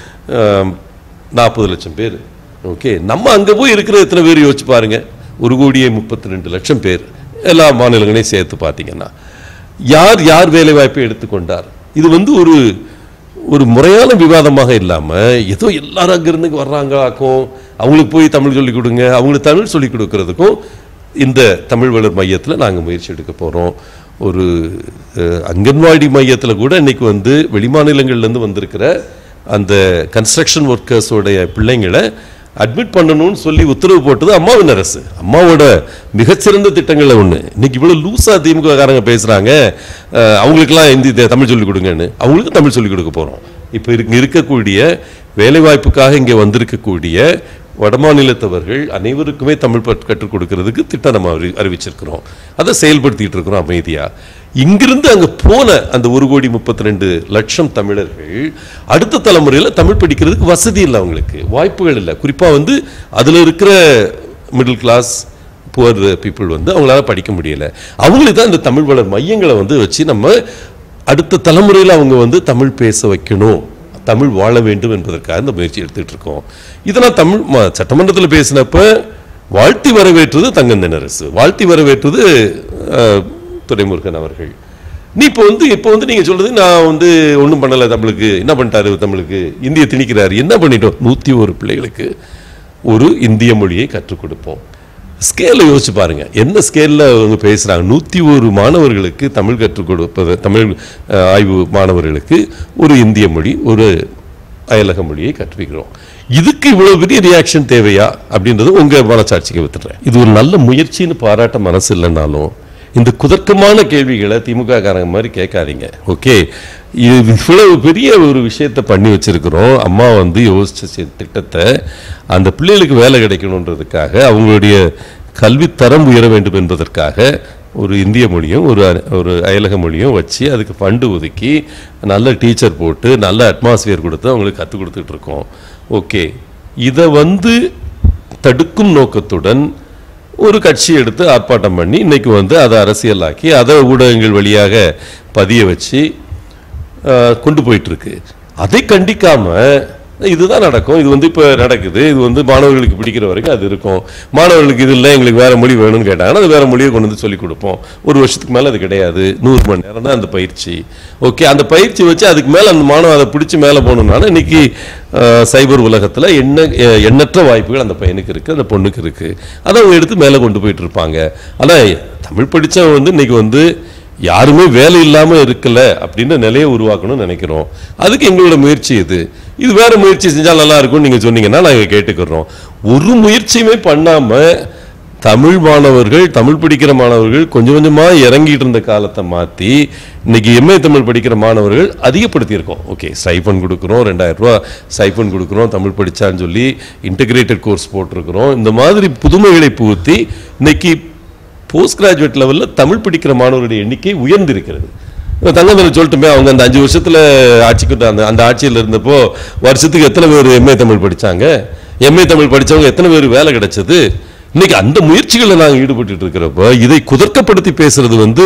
நாற்பது லட்சம் பேர் ஓகே நம்ம அங்கே போய் இருக்கிற எத்தனை பேர் யோசிச்சு பாருங்க ஒரு கோடியே முப்பத்தி ரெண்டு லட்சம் பேர் எல்லா மாநிலங்களையும் சேர்த்து பார்த்தீங்கன்னா யார் யார் வேலை வாய்ப்பை எடுத்துக்கொண்டார் இது வந்து ஒரு ஒரு முறையான விவாதமாக இல்லாமல் ஏதோ எல்லாரும் அங்கிருந்து வர்றாங்க ஆக்கும் அவங்களுக்கு போய் தமிழ் சொல்லிக் கொடுங்க அவங்களுக்கு தமிழ் சொல்லிக் கொடுக்கறதுக்கும் இந்த தமிழ் வளர் மையத்தில் நாங்கள் முயற்சி எடுக்க போகிறோம் ஒரு அஹ், அங்கன்வாடி மையத்தில் கூட இன்னைக்கு வந்து வெளிமாநிலங்கள்லேருந்து வந்திருக்கிற அந்த கன்ஸ்ட்ரக்ஷன் ஒர்க்கர்ஸோடைய பிள்ளைங்களை அட்மிட் பண்ணணும்னு சொல்லி உத்தரவு போட்டது அம்மாவின் அரசு அம்மாவோட மிகச்சிறந்த திட்டங்களில் ஒன்று இன்னைக்கு இவ்வளோ லூஸாக திமுக காரங்க பேசுகிறாங்க அவங்களுக்கெல்லாம் ஹிந்தி தெ- தமிழ் சொல்லிக் கொடுங்கன்னு அவங்களுக்கு தமிழ் சொல்லிக் கொடுக்க போகிறோம் இப்போ இருக்கு இருக்கக்கூடிய வேலைவாய்ப்புக்காக இங்கே வந்திருக்கக்கூடிய வடமாநிலத்தவர்கள் அனைவருக்குமே தமிழ் பட் கற்றுக் கொடுக்கறதுக்கு திட்டம் நம்ம அறி அறிவிச்சிருக்கிறோம் அதை செயல்படுத்திட்டு இருக்கிறோம் அமைதியாக இங்கிருந்து அங்கே போன அந்த ஒரு கோடி முப்பத்தி ரெண்டு லட்சம் தமிழர்கள் அடுத்த தலைமுறையில் தமிழ் படிக்கிறதுக்கு வசதி இல்லை அவங்களுக்கு வாய்ப்புகள் இல்லை குறிப்பாக வந்து அதில் இருக்கிற மிடில் கிளாஸ் புவர் பீப்புள் வந்து அவங்களால படிக்க முடியல அவங்களுக்கு தான் இந்த தமிழ் வளர் மையங்களை வந்து வச்சு நம்ம அடுத்த தலைமுறையில் அவங்க வந்து தமிழ் பேச வைக்கணும் தமிழ் வாழ வேண்டும் என்பதற்காக இந்த முயற்சி எடுத்துட்டு இருக்கோம் இதெல்லாம் தமிழ் ம- சட்டமன்றத்தில் பேசினப்ப வாழ்த்தி வரவேற்றது தங்கந்தனரசு வாழ்த்தி வரவேற்றது அஹ், துரைமுருகன் அவர்கள் நீ இப்போ வந்து இப்போ வந்து நீங்க சொல்றது நான் வந்து ஒன்றும் பண்ணலை தமிழுக்கு என்ன பண்ணிட்டாரு தமிழுக்கு இந்திய திணிக்கிறாரு என்ன பண்ணிட்டோம் நூற்றி ஒரு பிள்ளைகளுக்கு ஒரு இந்திய மொழியை கற்றுக் கொடுப்போம் ஸ்கேலை யோசிச்சு பாருங்க என்ன ஸ்கேலில் அவங்க பேசுறாங்க நூற்றி ஒரு மாணவர்களுக்கு தமிழ் கற்றுக் கொடுப்பது தமிழ் அஹ், ஆய்வு மாணவர்களுக்கு ஒரு இந்திய மொழி ஒரு அயலக மொழியை கற்பிக்கிறோம் இதுக்கு இவ்வளவு பெரிய ரியாக்ஷன் தேவையா அப்படின்றது உங்க மனசாட்சிக்கு வித்துறேன் இது ஒரு நல்ல முயற்சின்னு பாராட்ட மனசு இல்லைனாலும் இந்த குதர்க்கமான கேள்விகளை திமுக காரங்க மாதிரி கேட்காதீங்க ஓகே இது இவ்வளவு பெரிய ஒரு விஷயத்தை பண்ணி வச்சிருக்கிறோம் அம்மா வந்து யோசிச்ச சி- திட்டத்தை அந்த பிள்ளைகளுக்கு வேலை கிடைக்கணுன்றதுக்காக அவங்களுடைய கல்வித்தரம் உயர வேண்டும் என்பதற்காக ஒரு இந்திய மொழியும் ஒரு அ- ஒரு அயலக மொழியும் வச்சு அதுக்கு ஃபண்டு ஒதுக்கி நல்ல டீச்சர் போட்டு நல்ல அட்மாஸ்பியர் கொடுத்து அவங்களுக்கு கற்றுக் கொடுத்துட்டு இருக்கோம் ஓகே இதை வந்து தடுக்கும் நோக்கத்துடன் ஒரு கட்சி எடுத்து ஆர்ப்பாட்டம் பண்ணி இன்னைக்கு வந்து அதை அரசியலாக்கி அதை ஊடகங்கள் வழியாக பதிய வச்சு ஆஹ், கொண்டு போயிட்டு இருக்கு அதை கண்டிக்காம இதுதான் நடக்கும் இது வந்து இப்போ நடக்குது இது வந்து மாணவர்களுக்கு பிடிக்கிற வரைக்கும் அது இருக்கும் மாணவர்களுக்கு இது இல்லை எங்களுக்கு வேற மொழி வேணும்னு கேட்டாங்கன்னா அது வேற மொழியை கொண்டு வந்து சொல்லி கொடுப்போம் ஒரு வருஷத்துக்கு மேலே அது கிடையாது நூறு மணி நேரம் தான் அந்த பயிற்சி ஓகே அந்த பயிற்சி வச்சு அதுக்கு மேலே அந்த மாணவன் அதை பிடிச்சி மேலே போகணும்னால இன்னைக்கு ஆஹ், சைபர் உலகத்தில் எண்ண எ- எண்ணற்ற வாய்ப்புகள் அந்த பையனுக்கு இருக்கு அந்த பொண்ணுக்கு இருக்கு அதை அவங்க எடுத்து மேலே கொண்டு போயிட்டு இருப்பாங்க ஆனால் தமிழ் படித்தவன் வந்து இன்னைக்கு வந்து யாருமே வேலை இல்லாம இருக்கல அப்படின்னு நிலையை உருவாக்கணும்னு நினைக்கிறோம் அதுக்கு எங்களோட முயற்சி இது இது வேற முயற்சி செஞ்சா நல்லா இருக்கும்னு நீங்க சொன்னீங்கன்னா நாங்க கேட்டுக்கிறோம் ஒரு முயற்சியுமே பண்ணாம தமிழ் மாணவர்கள் தமிழ் படிக்கிற மாணவர்கள் கொஞ்சம் கொஞ்சமா இறங்கிட்டு இருந்த காலத்தை மாத்தி இன்னைக்கு எம்ஏ தமிழ் படிக்கிற மாணவர்கள் அதிகப்படுத்தியிருக்கோம் ஓகே ஸ்டைஃபன் கொடுக்குறோம் ரெண்டாயிரம் ரூபா ஸ்டைஃபன் கொடுக்குறோம் தமிழ் படிச்சான்னு சொல்லி இன்டகிரேட்டட் கோர்ஸ் போட்டிருக்கிறோம் இந்த மாதிரி புதுமைகளை புகுத்தி இன்னைக்கு போஸ்ட் கிராஜுவேட் லெவலில் தமிழ் படிக்கிற மாணவருடைய எண்ணிக்கை உயர்ந்திருக்கிறது இப்ப தங்கமணி சொல்லட்டுமே அவங்க அந்த அஞ்சு வருஷத்துல ஆட்சிக்கு வந்த- அந்த அந்த ஆட்சியில் இருந்தப்போ வருஷத்துக்கு எத்தனை பேர் எம்ஏ தமிழ் படிச்சாங்க எம்ஏ தமிழ் படிச்சவங்க எத்தனை பேர் வேலை கிடைச்சது இன்னைக்கு அந்த முயற்சிகளில் நாங்கள் ஈடுபட்டு இருக்கிறப்போ இதை குதர்க்கப்படுத்தி பேசுறது வந்து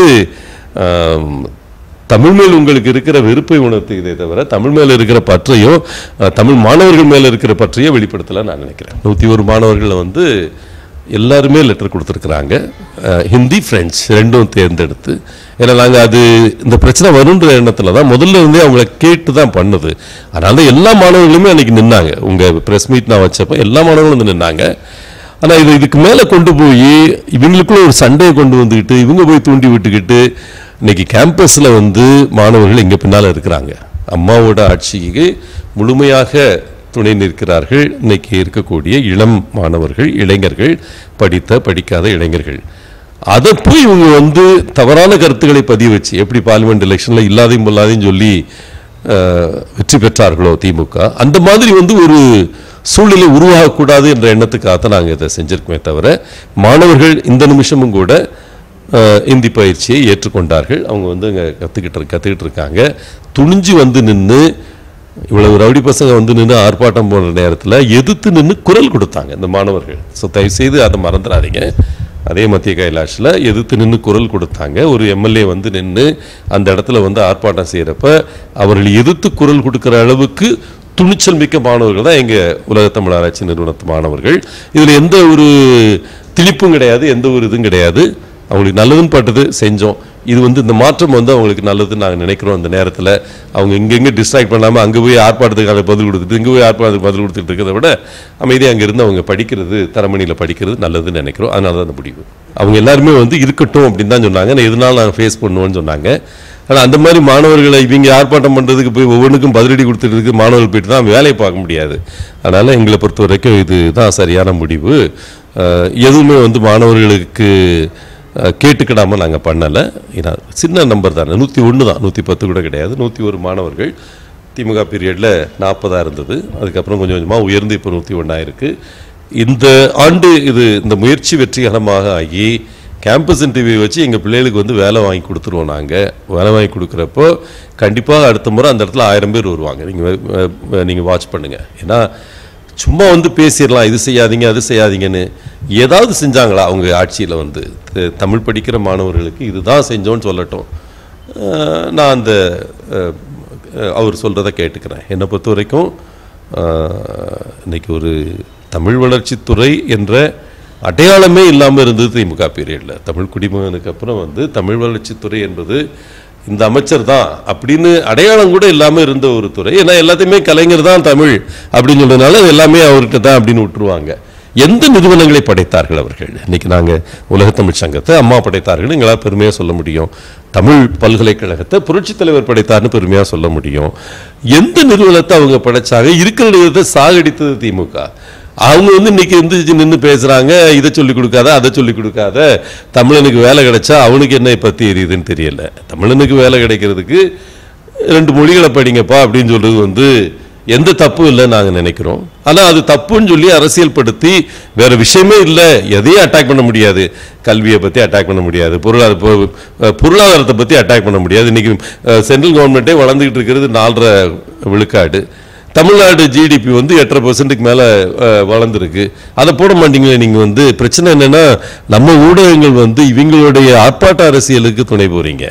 ஆம், தமிழ் மேல் உங்களுக்கு இருக்கிற வெறுப்பை உணர்த்துகிறதே தவிர தமிழ் மேல இருக்கிற பற்றையும் அஹ், தமிழ் மாணவர்கள் மேல இருக்கிற பற்றையும் வெளிப்படுத்தல நான் நினைக்கிறேன் நூத்தி ஒரு மாணவர்களை வந்து எல்லாருமே லெட்டர் கொடுத்துருக்குறாங்க அஹ், ஹிந்தி பிரெஞ்சு ரெண்டும் தேர்ந்தெடுத்து ஏன்னா நாங்கள் அது இந்த பிரச்சனை வருன்ற எண்ணத்தில் தான் முதல்ல இருந்தே அவங்கள கேட்டு தான் பண்ணுது அதனால எல்லா மாணவர்களுமே அன்னைக்கு நின்னாங்க உங்கள் ப்ரெஸ் மீட் நான் வச்சப்போ எல்லா மாணவர்களும் வந்து நின்னாங்க ஆனால் இது இதுக்கு மேலே கொண்டு போய் இவங்களுக்குள்ள ஒரு சண்டையை கொண்டு வந்துக்கிட்டு இவங்க போய் தூண்டி விட்டுக்கிட்டு இன்னைக்கு கேம்பஸில் வந்து மாணவர்கள் இங்கே பின்னால் இருக்கிறாங்க அம்மாவோட ஆட்சிக்கு முழுமையாக துணை நிற்கிறார்கள் இன்னைக்கு இருக்கக்கூடிய இளம் மாணவர்கள் இளைஞர்கள் படித்த படிக்காத இளைஞர்கள் அதை போய் இவங்க வந்து தவறான கருத்துக்களை பதிய வச்சு எப்படி பார்லிமெண்ட் எலெக்ஷனில் இல்லாதையும் பொல்லாதையும் சொல்லி அஹ், வெற்றி பெற்றார்களோ திமுக அந்த மாதிரி வந்து ஒரு சூழ்நிலை உருவாகக்கூடாது என்ற எண்ணத்துக்காக நாங்கள் இதை செஞ்சிருக்கோமே தவிர மாணவர்கள் இந்த நிமிஷமும் கூட அஹ், இந்தி பயிற்சியை ஏற்றுக்கொண்டார்கள் அவங்க வந்து அங்கே கற்றுக்கிட்டு கற்றுக்கிட்டு இருக்காங்க துணிஞ்சு வந்து நின்று இவ்வளவு ரவுடி பசங்க வந்து நின்று ஆர்ப்பாட்டம் போடுற நேரத்தில் எதிர்த்து நின்று குரல் கொடுத்தாங்க இந்த மாணவர்கள் ஸோ தயவுசெய்து அதை மறந்துடாதீங்க அதே மத்திய கைலாஷில் எதிர்த்து நின்று குரல் கொடுத்தாங்க ஒரு எம்எல்ஏ வந்து நின்று அந்த இடத்துல வந்து ஆர்ப்பாட்டம் செய்கிறப்ப அவர்கள் எதிர்த்து குரல் கொடுக்கிற அளவுக்கு துணிச்சல் மிக்க மாணவர்கள் தான் எங்கள் உலகத்தமிழ் ஆராய்ச்சி நிறுவனத்து மாணவர்கள் இதில் எந்த ஒரு திணிப்பும் கிடையாது எந்த ஒரு இதுவும் கிடையாது அவங்களுக்கு நல்லதுன்னு பட்டது செஞ்சோம் இது வந்து இந்த மாற்றம் வந்து அவங்களுக்கு நல்லதுன்னு நாங்கள் நினைக்கிறோம் அந்த நேரத்தில் அவங்க இங்கெங்கே டிஸ்ட்ராக்ட் பண்ணாமல் அங்கே போய் ஆர்ப்பாட்டத்துக்கான பதில் கொடுத்துட்டு இங்கே போய் ஆர்ப்பாட்டத்துக்கு பதில் கொடுத்துட்டு இருக்கிறத விட அமைதியாக அங்கே இருந்து அவங்க படிக்கிறது தரமணியில் படிக்கிறது நல்லதுன்னு நினைக்கிறோம் அதனால தான் அந்த முடிவு அவங்க எல்லாருமே வந்து இருக்கட்டும் அப்படின்னு தான் சொன்னாங்க நான் எதனால நாங்கள் ஃபேஸ் பண்ணுவோம்னு சொன்னாங்க ஆனால் அந்த மாதிரி மாணவர்களை இவங்க ஆர்ப்பாட்டம் பண்ணுறதுக்கு போய் ஒவ்வொன்றுக்கும் பதிலடி கொடுத்துட்டு மாணவர்கள் போயிட்டு தான் வேலையை பார்க்க முடியாது அதனால் எங்களை பொறுத்த வரைக்கும் இது தான் சரியான முடிவு அஹ், எதுவுமே வந்து மாணவர்களுக்கு அஹ், கேட்டுக்கிடாமல் நாங்கள் பண்ணலை ஏன்னா சின்ன நம்பர் தானே நூற்றி ஒன்று தான் நூற்றி பத்து கூட கிடையாது நூற்றி ஒரு மாணவர்கள் திமுக பீரியடில் நாற்பதாக இருந்தது அதுக்கப்புறம் கொஞ்சம் கொஞ்சமாக உயர்ந்து இப்போ நூற்றி ஒன்றாயிருக்கு இந்த ஆண்டு இது இந்த முயற்சி வெற்றிகரமாக ஆகி கேம்பஸ் இன்டர்வியூ வச்சு எங்கள் பிள்ளைகளுக்கு வந்து வேலை வாங்கி கொடுத்துருவோம் நாங்கள் வேலை வாங்கி கொடுக்குறப்போ கண்டிப்பாக அடுத்த முறை அந்த இடத்துல ஆயிரம் பேர் வருவாங்க நீங்கள் நீங்கள் வாட்ச் பண்ணுங்கள் ஏன்னா சும்மா வந்து பேசிடலாம் இது செய்யாதீங்க அது செய்யாதீங்கன்னு ஏதாவது செஞ்சாங்களா அவங்க ஆட்சியில் வந்து த- தமிழ் படிக்கிற மாணவர்களுக்கு இதுதான் செஞ்சோன்னு சொல்லட்டும் அஹ், நான் அந்த அஹ், அஹ், அவர் சொல்கிறத கேட்டுக்கிறேன் என்னை பொறுத்த வரைக்கும் அஹ், இன்னைக்கு ஒரு தமிழ் வளர்ச்சித்துறை என்ற அடையாளமே இல்லாமல் இருந்தது திமுக பீரியடில் தமிழ் குடிமகனுக்கு அப்புறம் வந்து தமிழ் வளர்ச்சித்துறை என்பது இந்த அமைச்சர் தான் அப்படின்னு அடையாளம் கூட இல்லாமல் இருந்த ஒரு துறை ஏன்னா எல்லாத்தையுமே கலைஞர் தான் தமிழ் அப்படின்னு சொல்றதுனால அது எல்லாமே அவர்கிட்ட தான் அப்படின்னு விட்டுருவாங்க எந்த நிறுவனங்களை படைத்தார்கள் அவர்கள் இன்னைக்கு நாங்கள் உலகத்தமிழ் சங்கத்தை அம்மா படைத்தார்கள் எங்களால் பெருமையாக சொல்ல முடியும் தமிழ் பல்கலைக்கழகத்தை புரட்சித் தலைவர் படைத்தார்னு பெருமையாக சொல்ல முடியும் எந்த நிறுவனத்தை அவங்க படைச்சாங்க இருக்கிற நிறுவனத்தை சாகடித்தது திமுக அவங்க வந்து இன்னைக்கு எந்திரிச்சு நின்று பேசுறாங்க இதை சொல்லி கொடுக்காத அதை சொல்லி கொடுக்காத தமிழனுக்கு வேலை கிடைச்சா அவனுக்கு என்ன பத்தி எரியுதுன்னு தெரியல தமிழனுக்கு வேலை கிடைக்கிறதுக்கு ரெண்டு மொழிகளை படிங்கப்பா அப்படின்னு சொல்றது வந்து எந்த தப்பும் இல்லைன்னு நாங்கள் நினைக்கிறோம் ஆனால் அது தப்புன்னு சொல்லி அரசியல்படுத்தி வேற விஷயமே இல்லை எதையும் அட்டாக் பண்ண முடியாது கல்வியை பற்றி அட்டாக் பண்ண முடியாது பொருளாதார பொ- பொருளாதாரத்தை பற்றி அட்டாக் பண்ண முடியாது இன்னைக்கு சென்ட்ரல் கவர்மெண்ட்டே வளர்ந்துக்கிட்டு இருக்கிறது நாலரை விழுக்காடு தமிழ்நாடு ஜிடிபி வந்து எட்டரை பர்சன்ட்டுக்கு மேலே வளர்ந்துருக்கு அதை போட மாட்டீங்களே நீங்கள் வந்து பிரச்சனை என்னன்னா நம்ம ஊடகங்கள் வந்து இவங்களுடைய ஆர்ப்பாட்ட அரசியலுக்கு துணை போறீங்க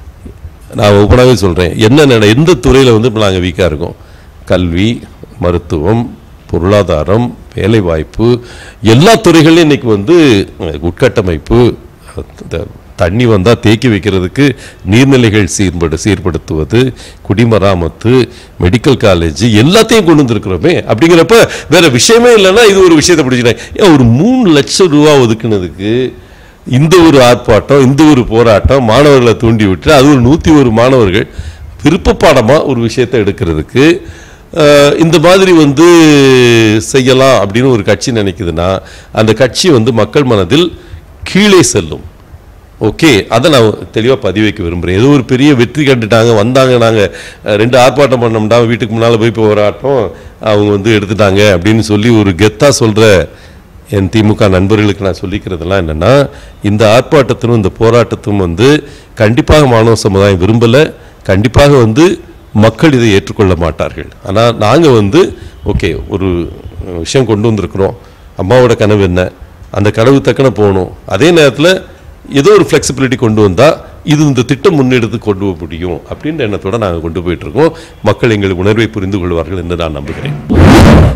நான் ஓப்பனாகவே சொல்கிறேன் என்ன நட- எந்த துறையில் வந்து இப்போ நாங்கள் வீக்காக இருக்கோம் கல்வி மருத்துவம் பொருளாதாரம் வேலைவாய்ப்பு எல்லா துறைகளையும் இன்னைக்கு வந்து அஹ், உட்கட்டமைப்பு இந்த தண்ணி வந்தால் தேக்கி வைக்கிறதுக்கு நீர்நிலைகள் சீர்படு சீர்படுத்துவது குடிமராமத்து மெடிக்கல் காலேஜ் எல்லாத்தையும் கொண்டு வந்திருக்கிறோமே அப்படிங்கிறப்ப வேற விஷயமே இல்லைன்னா இது ஒரு விஷயத்தை பிடிச்சிட்டேன் ஏன் ஒரு மூணு லட்சம் ரூபா ஒதுக்குனதுக்கு இந்த ஒரு ஆர்ப்பாட்டம் இந்த ஒரு போராட்டம் மாணவர்களை தூண்டி விட்டு அது ஒரு நூற்றி ஒரு மாணவர்கள் விருப்ப பாடமாக ஒரு விஷயத்தை எடுக்கிறதுக்கு அஹ், இந்த மாதிரி வந்து செய்யலாம் அப்படின்னு ஒரு கட்சி நினைக்குதுன்னா அந்த கட்சி வந்து மக்கள் மனதில் கீழே செல்லும் ஓகே அதை நான் தெளிவாக பதிவு வைக்க விரும்புகிறேன் ஏதோ ஒரு பெரிய வெற்றி கண்டுட்டாங்க வந்தாங்க நாங்கள் ரெண்டு ஆர்ப்பாட்டம் பண்ணோம்டா வீட்டுக்கு முன்னால் போய் போராட்டம் அவங்க வந்து எடுத்துட்டாங்க அப்படின்னு சொல்லி ஒரு கெத்தாக சொல்கிற என் திமுக நண்பர்களுக்கு நான் சொல்லிக்கிறதெல்லாம் என்னென்னா இந்த ஆர்ப்பாட்டத்திலும் இந்த போராட்டத்தும் வந்து கண்டிப்பாக மாணவ சமுதாயம் விரும்பலை கண்டிப்பாக வந்து மக்கள் இதை ஏற்றுக்கொள்ள மாட்டார்கள் ஆனால் நாங்கள் வந்து ஓகே ஒரு விஷயம் கொண்டு வந்திருக்கிறோம் அம்மாவோட கனவு என்ன அந்த கனவு தக்கன போகணும் அதே நேரத்தில் ஏதோ ஒரு ஃப்ளெக்சிபிலிட்டி கொண்டு வந்தால் இது இந்த திட்டம் முன்னெடுத்து கொண்டு போக முடியும் அப்படின்ற எண்ணத்தோட நாங்கள் கொண்டு போயிட்டு இருக்கோம் மக்கள் எங்கள் உணர்வை புரிந்து கொள்வார்கள் என்று நான் நம்புகிறேன்